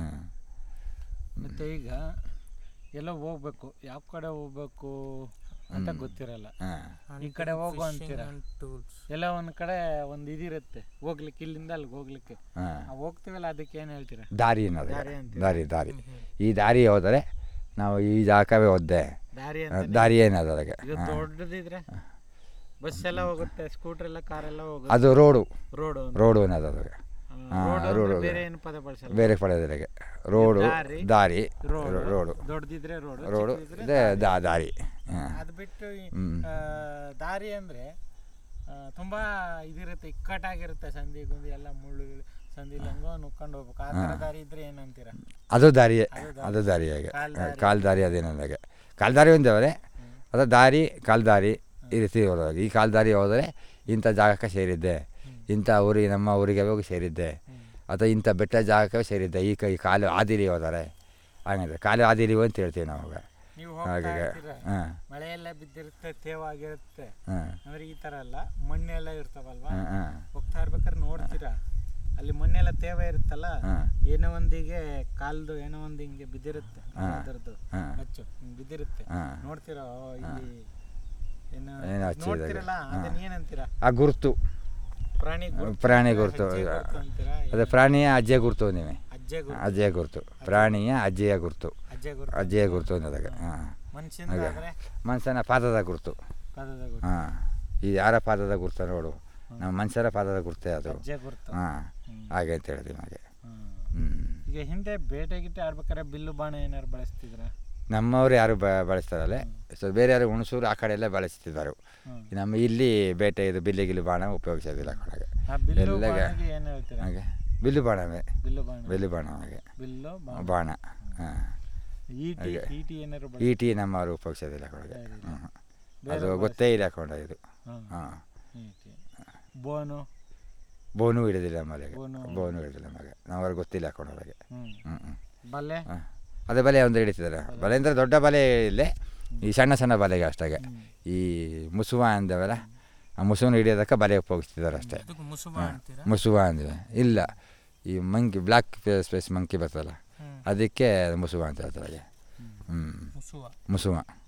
ಹಾಂ ಮತ್ತು ಈಗ ಎಲ್ಲ ಹೋಗ್ಬೇಕು ಯಾವ ಕಡೆ ಹೋಗ್ಬೇಕು ಅಂತ ಗೊತ್ತಿರಲ್ಲ ಹಾಂ ಈ ಕಡೆ ಹೋಗು ಅಂತೀರ ಟೂಲ್ಸ್ ಎಲ್ಲ ಒಂದು ಕಡೆ ಒಂದು ಇದಿರುತ್ತೆ ಹೋಗ್ಲಿಕ್ಕೆ ಇಲ್ಲಿಂದ ಅಲ್ಲಿಗೆ ಹೋಗ್ಲಿಕ್ಕೆ ಹಾಂ ನಾವು ಹೋಗ್ತೀವಲ್ಲ ಅದಕ್ಕೆ ಏನು ಹೇಳ್ತೀರಾ ದಾರಿ ಅನ್ನೋದು ದಾರಿ ಅಂತೀರ. ದಾರಿ ದಾರಿ ಈ ದಾರಿ ಹೋದರೆ ನಾವು ಈ ಜಾಗವೇ ಹೋದೆ ದಾರಿ ಆ, ಅಂತ ದಾರಿ ಏನದು ಅದಕ್ಕೆ ಈಗ ಹಾಂ. ದೊಡ್ಡದಿದ್ರೆ ಬಸ್ ಎಲ್ಲ ಹೋಗುತ್ತೆ ಸ್ಕೂಟರ್ ಎಲ್ಲ ಕಾರೆಲ್ಲ ಹೋಗುತ್ತೆ ಅದು ರೋಡು ರೋಡು ರೋಡು ಅನ್ನೋದು ಅದಕ್ಕೆ ಹಾಂ, ರೋಡ್ ರೋಡು. ಬೇರೆ ಏನು ಪದ ಬಳಸಲ್ಲ ಬೇರೆ ಪಡೆಯೋದ್ರಾಗೆ ರೋಡು ದಾರಿ, ದಾರಿ ರೋಡು ರೋಡು ದೊಡ್ಡದಿದ್ರೆ ರೋಡು ರೋಡು ಚಿಕ್ಕದಿದ್ರೆ ಇದೆ ದಾ ದಾರಿ ಹಾಂ ಅದು ಬಿಟ್ಟು ಈ, ಹ್ಮ್. ಆ, ದಾರಿ ಅಂದರೆ ತುಂಬ ಇದಿರುತ್ತೆ ಇಕ್ಕಟ್ಟಾಗಿರುತ್ತೆ ಸಂಧಿ ಗುಂದಿ ಎಲ್ಲ ಮುಳ್ಳು ಗಿಳ್ಳು, ಸಂಧಿ ಹಂಗೋ ನುಕ್ಕೊಂಡು ಹೋಗ್ಬೇಕು ಆ ಥರ ದಾರಿ ಇದ್ರೆ ಏನಂತೀರ ಅದು ದಾರಿಯೇ ಅದು ದಾರಿ. ಅದು ದಾರಿಯಾಗೆ ಕಾಲ್ ದಾರಿ. ಕಾಲು ದಾರಿ ಅದೇನಂದಾಗೆ ಕಾಲು ದಾರಿ ಒಂದೇವರೆ ಅದು ದಾರಿ ಕಾಲು ದಾರಿ ಈ ರೀತಿ ಹೋದಾಗ ಈ ಕಾಲು ದಾರಿ ಹೋದರೆ ಇಂಥ ಜಾಗಕ್ಕೆ ಸೇರಿದ್ದೆ ಇಂಥ ಊರಿಗೆ ನಮ್ಮ ಊರಿಗೆ ಹೋಗಿ ಸೇರಿದ್ದೆ ಅಥವಾ ಇಂಥ ಬೆಟ್ಟ ಜಾಗಕ್ಕೆ ಸೇರಿದ್ದೆ ಈ ಕೈ ಕಾಲು ಆದಿರಿ ಹೋದರೆ ಹಂಗಂದ್ರೆ ಕಾಲು ಆದಿರಿ ಅಂತ ಹೇಳ್ತೀವಿ ನಾವು ಅವಾಗ ನೀವು ಹೋಗ್ತಾ ಹಾಗೆ ಇರ್ತೀರ ಹಾಂ ಮಳೆ ಎಲ್ಲ ಬಿದ್ದಿರುತ್ತೆ ತೇವಾಗಿರುತ್ತೆ ಹಾಂ ಅಂದ್ರೆ ಈ ಥರ ಅಲ್ಲ ಮಣ್ಣೆಲ್ಲ ಇರ್ತಾವಲ್ವಾ ಹಾಂ ಹಾಂ ಹೋಗ್ತಾ ಇರ್ಬೇಕಾದ್ರೆ ನೋಡ್ತೀರಾ ಅಲ್ಲಿ ಮಣ್ಣೆಲ್ಲ ತೇವ ಇರುತ್ತಲ್ಲ ಹಾಂ ಏನೋ ಒಂದಿಗೆ ಕಾಲ್ದು ಏನೋ ಒಂದು ಹಿಂಗೆ ಬಿದ್ದಿರುತ್ತೆ ಹಾ. ಅದರದ್ದು ಹಾಂ ಅಚ್ಚು ಹಿಂಗ್ ಬಿದ್ದಿರುತ್ತೆ ಹಾಂ ನೋಡ್ತೀರಾ ಓ, ಇಲ್ಲಿ ಏನೋ ಏನೋ ಅಚ್ಚು ಇದಾಗೆ. ನೋಡ್ತಿರಲ್ಲ ಅದನ್ನ ಏನಂತೀರಾ ಆ ಗುರುತು ಪ್ರಾಣಿ ಗುರ್ತು ಪ್ರಾಣಿ ಅಂತೀರಾ? ಗುರ್ತು. ಹೆಜ್ಜೆ ಗುರ್ತು ಅಂತೀರಾ ಅದು ಪ್ರಾಣಿಯ ಅಜ್ಜೆ ಗುರುತು ನೀವೇ ಅಜ್ಜೆ ಗುರ್ತು ಅಜ್ಜೆಯ ಗುರುತು ಪ್ರಾಣಿಯ ಅಜ್ಜೆಯ ಗುರುತು ಅಜ್ಜೆ ಗುರ್ತು ಅಜ್ಜೆಯ ಗುರುತು ಅನ್ನೋದಾಗ ಹಾಂ ಮನುಷ್ಯನ ಹಾಗೆ. ಆದ್ರೆ ಮನುಷ್ಯನ ಪಾದದ ಗುರುತು ಪದದ ಗುರ್ತು ಹಾಂ ಈ ಯಾರ ಪಾದದ ಗುರುತ ನೋಡು ನಮ್ಮ ಮನುಷ್ಯರ ಪಾದದ ಗುರುತೇ ಅದು ಅಜ್ಜೆ ಗುರ್ತು ಹಾಂ ಹ್ಮ್. ಹಾಗೆ ಅಂತ ಹೇಳಿದ್ವಿ ಹಾಗೆ ಹ್ಮ್. ಹ್ಞೂ ಈಗ ಹಿಂದೆ ಬೇಟೆ ಗಿಟ್ಟೆ ಆಡ್ಬೇಕಾದ್ರೆ ಬಿಲ್ಲು ಬಾಣ ಏನಾರು ಬಳಸ್ತಿದ್ರ ನಮ್ಮವ್ರು ಯಾರು ಬ ಬಳಸ್ತಾರಲ್ಲ ಸೊ ಬೇರೆ ಯಾರು ಹುಣಸೂರು ಆ ಕಡೆ ಎಲ್ಲ ಬಳಸ್ತಿದ್ದಾರೆ ಹ್ಮ್. ನಮ್ಮ ಇಲ್ಲಿ ಬೇಟೆ ಇದು ಬಿಲ್ಲಿ ಗಿಲ್ಲಿ ಬಾಣ ಉಪಯೋಗಿಸೋದಿಲ್ಲ ಕಡೆಗೆ ಆ ಬಿಲ್ಲು ಎಲ್ಲಗೆ ಬಾಣಿಗೆ ಏನು ಹೇಳ್ತೀರಾ ಹಾಗೆ ಬಿಲ್ಲು ಬಾಣವೇ ಬಿಲ್ಲು ಬಾಣ ಬಿಲ್ಲು ಬಾಣ ಹಾಗೆ ಬಿಲ್ಲು ಬಾಣ ಬಾಣ ಹಾಂ ಈಟಿ ಹಾಗೆ. ಈಟಿ ಏನಾರು ಈ ಟೀ ನಮ್ಮವ್ರು ಉಪಯೋಗಿಸೋದಿಲ್ಲ ಕಡೆಗೆ ಸರಿ. ಹ್ಞೂ ಬೇರೆ ಅದು ಗೊತ್ತೇ ಇಲ್ಲ ಕೊಂಡ ಇದು ಹಾಂ ಹಾಂ ಈಟಿ ಬೋನು ಬೋನು ಹಿಡಿದಿಲ್ಲ ನಮ್ಮಲ್ಲಿಗೆ ಬೋನು. ಬೋನು ಹಿಡಿದಿಲ್ಲ ನಮಗೆ ನಾವ್ರಿಗೆ ಗೊತ್ತಿಲ್ಲ ಕೊಂಡೋದಾಗೆ ಹ್ಞೂ ಹ್ಞೂ ಹ್ಞೂ ಬಲ್ಲೆ ಹಾಂ ಅದೇ ಬಲೆ ಒಂದು ಹಿಡಿತಿದ್ದಾರೆ ಬಲೆ ಅಂದರೆ ದೊಡ್ಡ ಬಲೆ ಇಲ್ಲೇ ಈ ಸಣ್ಣ ಸಣ್ಣ ಬಲೆಗೆ ಅಷ್ಟಾಗೆ ಈ ಮುಸುವ ಅಂದವಲ್ಲ ಆ ಮುಸುವನ್ನ ಹಿಡಿಯೋದಕ್ಕೆ ಬಲೆ ಉಪಯೋಗಿಸ್ತಿದ್ದಾರೆ ಅಷ್ಟೇ ಅದಕ್ಕೆ ಮುಸುಬ ಅಂತೀರಾ ಮುಸುವ ಅಂದಿವೆ ಇಲ್ಲ ಈ ಮಂಕಿ ಬ್ಲ್ಯಾಕ್ ಸ್ಪೇಸ್ ಮಂಕಿ ಬರ್ತಲ್ಲ ಹ್ಮ್. ಅದಕ್ಕೆ ಮುಸುವ ಅಂತ ಹೇಳ್ತಾರೆ ಹ್ಞೂ ಮುಸುವ ಮುಸುವ